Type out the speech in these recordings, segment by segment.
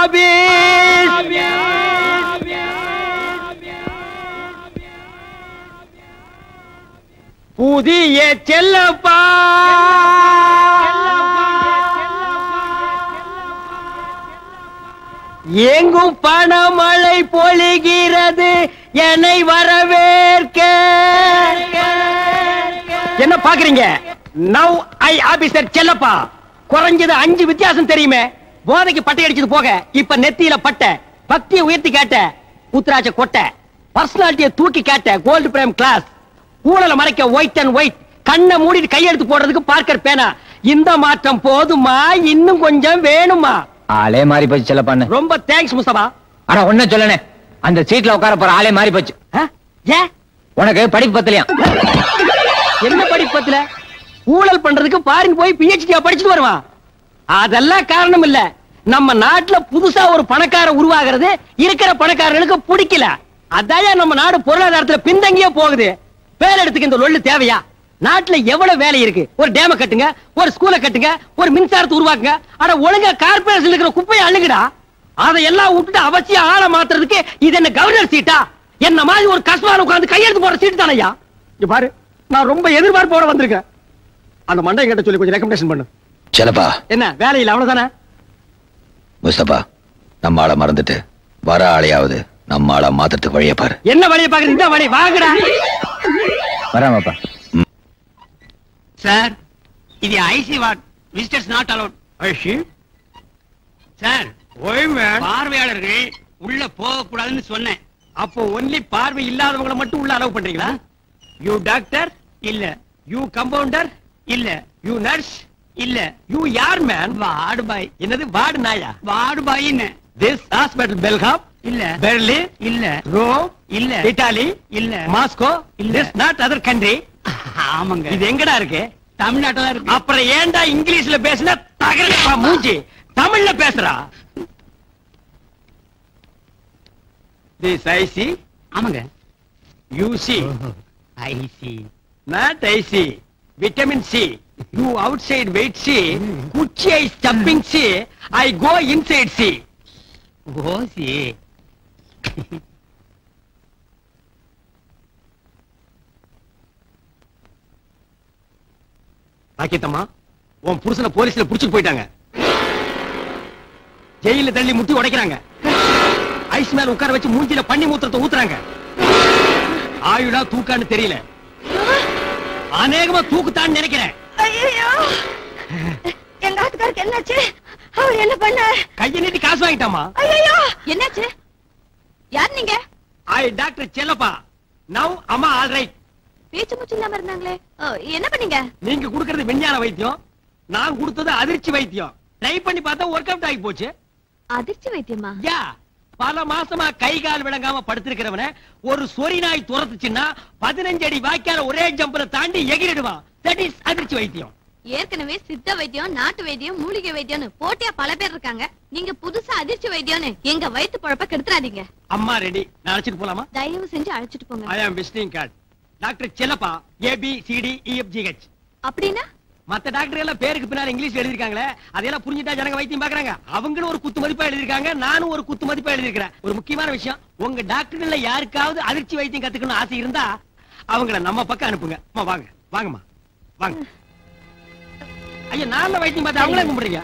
புதிய செல்லப்பா எங்கும் பணமழை பொழிகிறது என்னை வரவேற்க என்ன பாக்குறீங்க நவ் ஐ ஆபீசர் செல்லப்பா குறைஞ்சது அஞ்சு வித்தியாசம் தெரியுமே போதைக்கு பட்டை அடிச்சது போக இப்ப நெத்தியில பட்டை பக்தியை உயர்த்தி கேட்ட உத்தராட்ச கொட்டை பர்சனாலிட்டியை தூக்கி கேட்ட கோல்டு பிரேம் கிளாஸ் ஊழல மறைக்க ஒயிட் அண்ட் ஒயிட் கண்ணை மூடிட்டு கையெழுத்து போடுறதுக்கு பார்க்கர் பேனா இந்த மாற்றம் போதுமா இன்னும் கொஞ்சம் வேணுமா ஆளே மாறி போச்சு செல்லப்பான்னு ரொம்ப தேங்க்ஸ் முஸ்தபா ஆனா ஒன்ன சொல்லனே அந்த சீட்ல உட்கார போற ஆளே மாறி போச்சு ஆ? ஏன் உனக்கு படிப்பு பத்தலையாம் என்ன படிப்பத்துல ஊழல் பண்றதுக்கு பாரின் போய் பிஹெச்டி படிச்சுட்டு வருவான் அதெல்லாம் காரணம் இல்ல நம்ம நாட்டுல புதுசா ஒரு பணக்கார உருவாகிறது இருக்கிற பணக்காரர்களுக்கு பிடிக்கல அதான் நம்ம நாடு பொருளாதாரத்துல பின்தங்கியே போகுது பேர் எடுத்துக்க இந்த லொள்ளு தேவையா நாட்டுல எவ்வளவு வேலை இருக்கு ஒரு டேம கட்டுங்க ஒரு ஸ்கூலை கட்டுங்க ஒரு மின்சாரத்தை உருவாக்குங்க ஆனா ஒழுங்கா கார்பரேஷன் இருக்கிற குப்பையை அள்ளுங்கடா அதையெல்லாம் விட்டுட்டு அவசியம் ஆளை மாத்துறதுக்கு இது என்ன கவர்னர் சீட்டா என்ன மாதிரி ஒரு கஸ்மால உட்கார்ந்து கையெழுத்து போற சீட்டு தானையா இங்க பாரு நான் ரொம்ப எதிர்பார்ப்போட வந்திருக்கேன் அந்த மண்டை கிட்ட சொல்லி கொஞ்சம் ரெக்கமெண்டேஷன் பண்ணு செலப்பா என்ன வேலையில் அவ்வளவுதானே முஸ்தபா நம்ம ஆளை மறந்துட்டு வர ஆளையாவது நம்ம ஆளை மாத்துறதுக்கு வழியை பாரு என்ன வழியை பாக்குறது இந்த வழி வாங்கடா வராமப்பா சார் இது IC ward visitors not allowed ஐஷி சார் ஓய் மேன் பார்வையாளர்கள் உள்ள போக கூடாதுன்னு சொன்னேன் அப்போ ஒன்லி பார்வை இல்லாதவங்களை மட்டும் உள்ள அலோவ் பண்றீங்களா யூ டாக்டர் இல்ல யூ கம்பவுண்டர் இல்ல யூ நர்ஸ் இல்ல யூ யார் மேன் வார்டு பாய் என்னது வார்டு நாயா வார்டு பாயின்னு திஸ் ஹாஸ்பிட்டல் பெல்காம் இல்ல பெர்லின் இல்ல ரோம் இல்ல இட்டாலி இல்ல மாஸ்கோ இல்ல. திஸ் நாட் அதர் கண்ட்ரி ஆமாங்க இது எங்கடா இருக்கு தமிழ்நாட்டுல இருக்கு அப்புறம் ஏன்டா இங்கிலீஷ்ல பேசுன தகரப்பா மூஞ்சி தமிழ்ல பேசுறா திஸ் ஐசி ஆமாங்க you see IC not IC vitamin C you அவுட் சைட் வெயிட் சி குச்சி ஐ ஸ்டப்பிங் see I go inside see OC ராக்கியத்தம்மா உன் புருஷனை போலீஸ்ல புடிச்சிட்டு போயிட்டாங்க ஜெயில தள்ளி முட்டி உடைக்கிறாங்க ஐஸ் மேல உட்கார வச்சு மூஞ்சில பண்ணி மூத்திரத்தை ஊத்துறாங்க ஆயுடா தூக்கான்னு தெரியல அநேகமா தூக்குத்தான்னு நினைக்கிறேன் ஐயோ எங்க ஆத்துக்காருக்கு என்னாச்சு அவர் என்ன பண்ண கையை நீட்டி காசு வாங்கிட்டாமா ஐயோ என்னாச்சு யார் நீங்க ஐ டாக்டர் செல்லப்பா நவ் அம்மா ஆல் ரைட் பேச்சு மூச்சு இல்லாம இருந்தாங்களே ஓ, என்ன பண்ணீங்க நீங்க கொடுக்கறது விஞ்ஞான வைத்தியம் நான் கொடுத்தது அதிர்ச்சி வைத்தியம் ட்ரை பண்ணி பார்த்தா ஒர்க் அவுட் ஆகி போச்சு அதிர்ச்சி வைத்தியமா யா பல மாசமா கை கால் விளங்காம படுத்திருக்கிறவன ஒரு சொறி நாய் துரத்துச்சுன்னா பதினஞ்சு அடி வாய்க்கால ஒரே ஜம்புல தாண்டி எகிரிடுவான் தட் இஸ் அதிர்ச்சி வைத்தியம் ஏற்கனவே சித்த வைத்தியம் நாட்டு வைத்தியம் மூலிகை வைத்தியம்னு போட்டியா பல பேர் இருக்காங்க நீங்க புதுசா அதிர்ச்சி வைத்தியம்னு எங்க வயித்து பொழப்ப கெடுத்துறாதீங்க அம்மா ரெடி நான் அழைச்சிட்டு போலாமா தயவு செஞ்சு அழைச்சிட்டு போங்க I am visiting card doctor Chellappa A B C D E F G H அப்படின்னா மத்த டாக்டர் எல்லாம் பேருக்கு பின்னால இங்கிலீஷ் எழுதிருக்காங்களே அதெல்லாம் புரிஞ்சுட்டா ஜனங்க வைத்தியம் பாக்குறாங்க அவங்களும் ஒரு குத்து மதிப்பா எழுதிருக்காங்க நானும் ஒரு குத்து மதிப்பா எழுதிருக்கிறேன் ஒரு முக்கியமான விஷயம் உங்க டாக்டர்ல யாருக்காவது அதிர்ச்சி வைத்தியம் கத்துக்கணும் ஆசை இருந்தா அவங்கள நம்ம பக்கம் அனுப்புங்க அம்மா வாங்க வாங்கம்மா வாங்க ஐயா நான் வைத்தியம் பார்த்து அவங்களே கும்பிடுறீங்க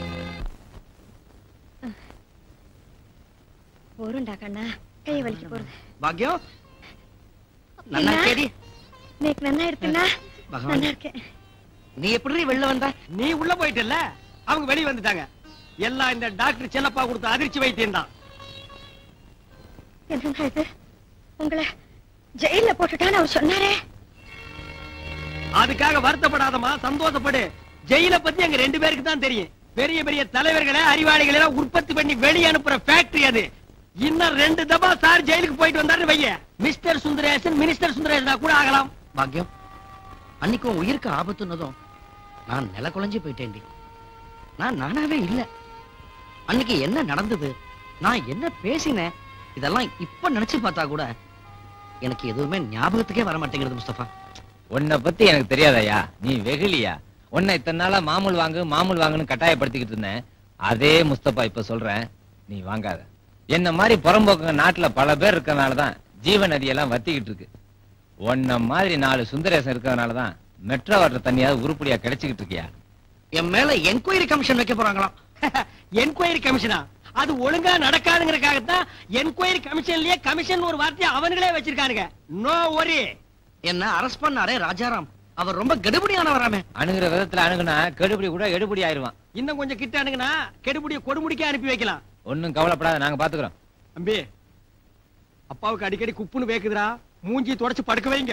போருண்டா கண்ணா கை வலிக்க போறது பாக்கியம் நல்லா என்ன? கேடி நேக்கு நல்லா இருக்குண்ணா பகவான். நல்லா இருக்கேன் நீ எப்படி வெளில வந்த நீ உள்ள போயிட்டல அவங்க வெளிய வந்துட்டாங்க எல்லாம் இந்த டாக்டர் செல்லப்பா கொடுத்த அதிர்ச்சி வைத்தியம் தான் என்னங்க இது உங்களை ஜெயில போட்டுட்டான்னு அவர் சொன்னாரே அதுக்காக வருத்தப்படாதமா சந்தோஷப்படு ஜெயில பத்தி எங்க ரெண்டு பேருக்கு தான் தெரியும் பெரிய பெரிய தலைவர்களை அறிவாளிகளை எல்லாம் உற்பத்தி பண்ணி வெளிய அனுப்புற ஃபேக்டரி அது இன்னும் ரெண்டு தபா சார் ஜெயிலுக்கு போயிட்டு வந்தாரு வைய மிஸ்டர் சுந்தரேசன் மினிஸ்டர் சுந்தரேசனா கூட ஆகலாம் பாக்கியம் அன்னைக்கு உன் உயிருக்கு ஆபத்துனதும் நான் நில குலைஞ்சு போயிட்டேன்டி நான் நானாவே இல்ல அன்னைக்கு என்ன நடந்தது நான் என்ன பேசினேன் இதெல்லாம் இப்ப நினைச்சு பார்த்தா கூட எனக்கு எதுவுமே ஞாபகத்துக்கே வர மாட்டேங்கிறது முஸ்தபா உன்னை பத்தி எனக்கு தெரியாதயா நீ வெகுளியா உன்னை இத்தனை நாளா மாமூல் வாங்கு மாமூல் வாங்குன்னு கட்டாயப்படுத்திக்கிட்டு இருந்தேன் அதே முஸ்தபா இப்ப சொல்றேன் நீ வாங்காத என்ன மாதிரி புறம்போக்குங்க நாட்டுல பல பேர் இருக்கறனாலதான் ஜீவ நதியெல்லாம் வத்திக்கிட்டு இருக்கு உன்ன மாதிரி நாலு சுந்தரேசன் இருக்கறனாலதான் மெட்ரோ வாட்டர் தண்ணியாவது உருப்படியா கிடைச்சுக்கிட்டு இருக்கியா என் மேல என்கொயரி கமிஷன் வைக்க போறாங்களாம் என்கொயரி கமிஷனா அது ஒழுங்கா நடக்காதுங்கிறதுக்காகத்தான் என்கொயரி கமிஷன்லயே கமிஷன் ஒரு வார்த்தையை அவனுங்களே வச்சிருக்கானுங்க நோ ஒரி என்ன அரெஸ்ட் பண்ணாரே ராஜாராம் அவர் ரொம்ப கெடுபடியானவராமே அணுகிற விதத்துல அணுகுனா கெடுபடி கூட எடுபடி ஆயிருவான் இன்னும் கொஞ்சம் கிட்ட அணுகுனா கெடுபடிய கொடுமுடிக்க அனுப்பி வைக்கலாம் ஒண்ணும் கவலைப்படாத நாங்க பாத்துக்கிறோம் தம்பி அப்பாவுக்கு அடிக்கடி குப்புன்னு வேக்குதுடா மூஞ்சி தொடச்சு படுக்க வைங்க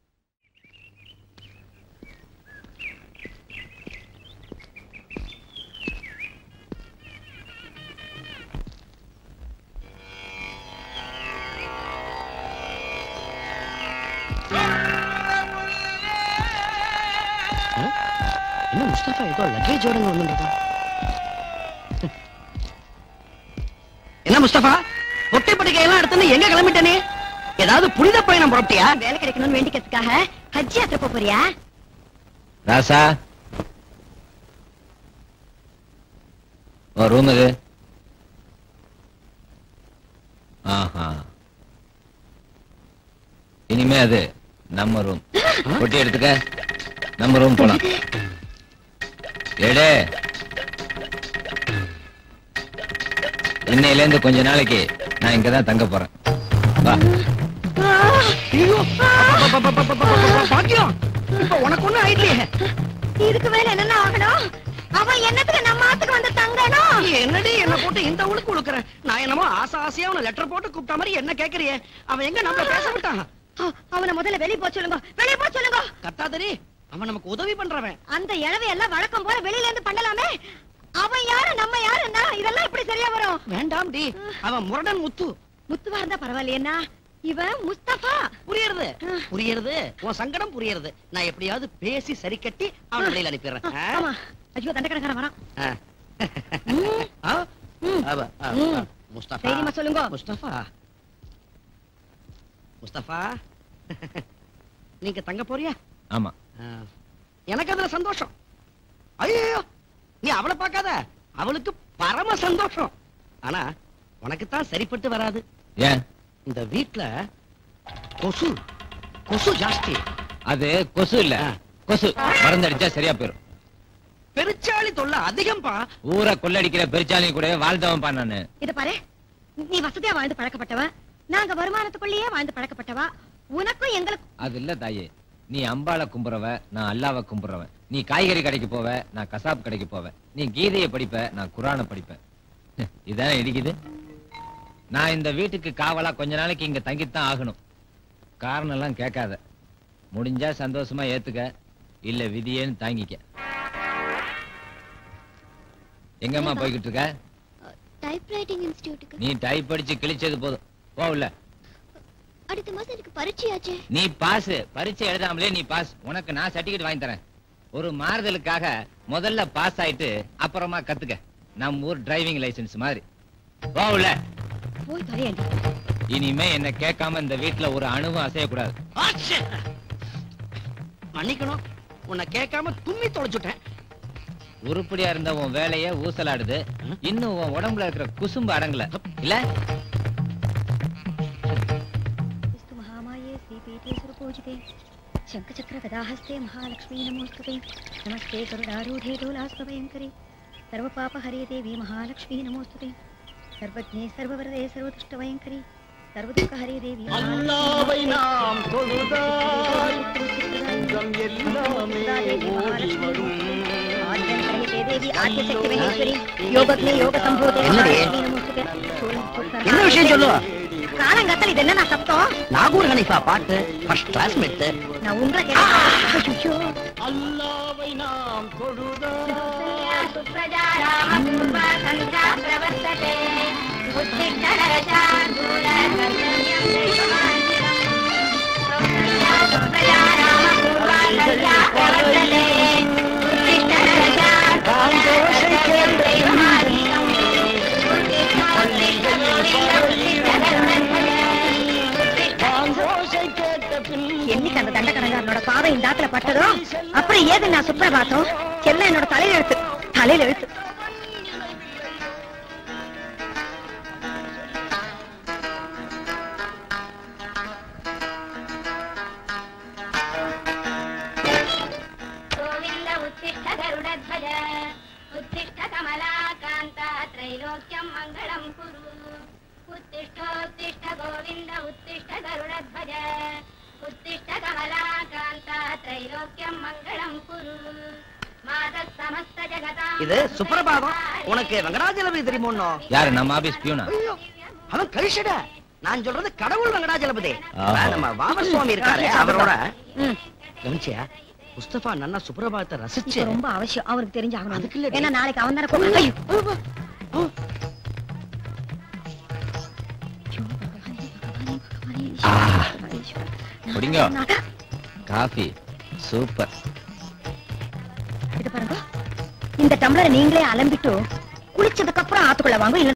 என்ன முஸ்தபா ஏதோ லக்கேஜோட வந்துருக்கான் என்ன முஸ்தபா பொட்டை படுக்கை எல்லாம் எடுத்துன்னு எங்க கிளம்பிட்டனே ஏதாவது புனித பயணம் புறப்பட்டியா வேலை கிடைக்கணும்னு வேண்டிக்கிறதுக்காக ஹஜ் யாத்திரை போப் போறியா ராசா ஓ ரூம் இது ஆஹா இனிமே அது நம்ம ரூம் பொட்டி எடுத்துக்க நம்ம ரூம் போலாம் எடு இன்னையில இருந்து கொஞ்ச நாளைக்கு நான் இங்கதான் தங்க போறேன் வா ஐயோ பாக்கியம் இப்ப உனக்கு ஒண்ணும் ஆயிடலையே இதுக்கு மேல என்னென்ன ஆகணும் அவன் என்னத்துக்கு நம்ம ஆத்துக்கு வந்து தங்கணும் நீ என்னடி என்ன போட்டு இந்த உழுக்கு உழுக்குற நான் என்னமோ ஆசை ஆசையா அவனை லெட்டர் போட்டு கூப்பிட்ட மாதிரி என்ன கேக்குறியே அவன் எங்க நம்மள பேச விட்டான் அவனை முதல்ல வெளிய போக சொல்லுங்க வெளிய போக சொல்லுங்க கத்தாதரி அவன் நமக்கு உதவி பண்றவன் அந்த இழவை எல்லாம் வழக்கம் போல வெளியில இருந்து பண்ணலாமே அவன் யாரு நம்ம யாருன்னா இதெல்லாம் எப்படி சரியா வரும் வேண்டாம் டி அவன் முரடன் முத்து முத்துவா இருந்தா பரவாயில்லையேன்னா இவன் முஸ்தபா புரியுறது புரியுறது உன் சங்கடம் புரியுறது நான் எப்படியாவது பேசி சரி கட்டி அவனை வெளியில அனுப்பிடுறேன் ஆ? ஆமா ஐயோ தண்டக்கணக்காரன் வரான் ஆ. ம். ஆ? ம். அவ, ஆ, ம். ஆ. முஸ்தபா தைரியமா சொல்லுங்க. முஸ்தபா முஸ்தபா நீங்க தங்க போறியா ஆமா ஆ. எனக்கு அதுல சந்தோஷம் ஐயோ நீ அவளை பார்க்காத அவளுக்கு பரம சந்தோஷம் ஆனா உனக்கு தான் சரிப்பட்டு வராது ஏன் இந்த வீட்ல கொசு கொசு ஜாஸ்தி அது கொசு இல்ல ஆ. கொசு மருந்து அடிச்சா சரியா போயிரும் பெருச்சாளி தொல்லை அதிகம்பா ஊரை கொள்ளடிக்கிற பெருச்சாலையும் கூட வாழ்ந்தவன்பா நானு இத பாரு நீ வசதியா வாழ்ந்து பழக்கப்பட்டவ நாங்க வருமானத்துக்குள்ளேயே வாழ்ந்து பழக்கப்பட்டவா உனக்கும் எங்களுக்கும் அது இல்ல தாயே நீ அம்பாளை கும்புறவ நான் அல்லாவை கும்புறவன் நீ காய்கறி கடைக்கு போவ நான் கசாப் கடைக்கு போவேன் நீ கீதையை படிப்ப நான் குரானை படிப்பேன் இதானே இடிக்குது நான் இந்த வீட்டுக்கு காவலா கொஞ்ச நாளைக்கு இங்க தங்கித்தான் ஆகணும் காரணம் எல்லாம் கேட்காத முடிஞ்சா சந்தோஷமா ஏத்துக்க இல்ல விதியேன்னு தாங்கிக்க எங்கம்மா போய்கிட்டு இருக்க டைப்ரைட்டிங் இன்ஸ்டிடியூட்டுக்கு நீ டைப் படிச்சு கிழிச்சது போதும் போ உள்ள அடுத்த மாசம் எனக்கு பரீட்சையாச்சே நீ பாஸ் பரீட்சை எழுதாமலே நீ பாஸ் உனக்கு நான் சர்டிபிகேட் வாங்கி தரேன் ஒரு மாறுதலுக்காக முதல்ல பாஸ் ஆயிட்டு அப்புறமா கத்துக்க நம்ம ஊர் டிரைவிங் லைசென்ஸ் மாதிரி வா உள்ள போய் தொலையண்டி இனிமே என்ன கேட்காம இந்த வீட்ல ஒரு அணுவும் அசையக்கூடாது ஆச்சே! மன்னிக்கணும் உன்னை கேட்காம தும்மி தொலைச்சுட்டேன் உருப்படியா இருந்த உன் வேலைய ஊசலாடுது இன்னும் உன் உடம்புல இருக்கிற குசும்பு அடங்கல இல்ல विस्तु महामाये श्रीपीठे सुरपूजिते शङ्खचक्र गदाहस्ते महालक्ष्मी नमोस्तुते नमस्ते गरुडारूढे डोलास्तभयङ्करे सर्वपापहरे देवी महालक्ष्मी नमोस्तुते सर्वज्ञे सर्ववरदे सर्वदुष्टभयङ्करे सर्वदुःखहरे देवी அல்லாவை நாம் தொழுதால் महालक्ष्मी எல்லாமே ஓடி வரும் देवी आद्यशक्ति महेश्वरी योगज्ञे योग संभूते என்னடி? महालक्ष्मी नमोस्तुते என்ன விஷயம் சொல்லு காலங்கத்தல் இது என்ன சத்தம் நாகூர் ஹனிஃபா பாட்டு ஃபர்ஸ்ட் கிளாஸ்மேட் நான் உங்களை கேட்டேன் ஐயோ அல்லாவை நாம் தொழுதால் என்னைக்கு அந்த தண்டக்கணங்காரனோட பாவை இந்த ஆத்துல பட்டதோ அப்புறம் ஏது நான் சுப்பிரபாத்தம் எல்லாம் என்னோட தலையில எழுத்து தலையில எழுத்து त्रैलोक्यं मङ्गलं कुरु उत्तिष्ठोत्तिष्ठ गोविन्द उत्तिष्ठ गरुडध्वज उत्तिष्ठ कमलाकान्ता त्रैलोक्यं मङ्गलं कुरु मातः समस्त जगतां இது சுப்பிரபாதம் உனக்கு வெங்கடாஜலபதி தெரியுமோன்னோ யாரு நம்ம ஆபீஸ் பியூனா ஐயோ, அவன் கழிச்சட நான் சொல்றது கடவுள் வெங்கடாஜலபதி ஆஹா. நம்ம வாமசுவாமி இருக்காரு அவரோட கவனிச்சியா முஸ்தபா நன்னா சுப்பிரபாதத்தை ரசிச்சு இப்ப ரொம்ப அவசியம் அவருக்கு தெரிஞ்சு அதுக்கு ஆகணும் இல்லடி. ஏன்னா நாளைக்கு அவன் தானே கூப்பிடு- ஐயோ. குடிங்க காஃபி சூப்பர் இது பாருங்க இந்த டம்ளரை நீங்களே அலம்பிட்டு குளிச்சதுக்கு அப்புறம் ஆத்துக்குள்ள வாங்க இல்ல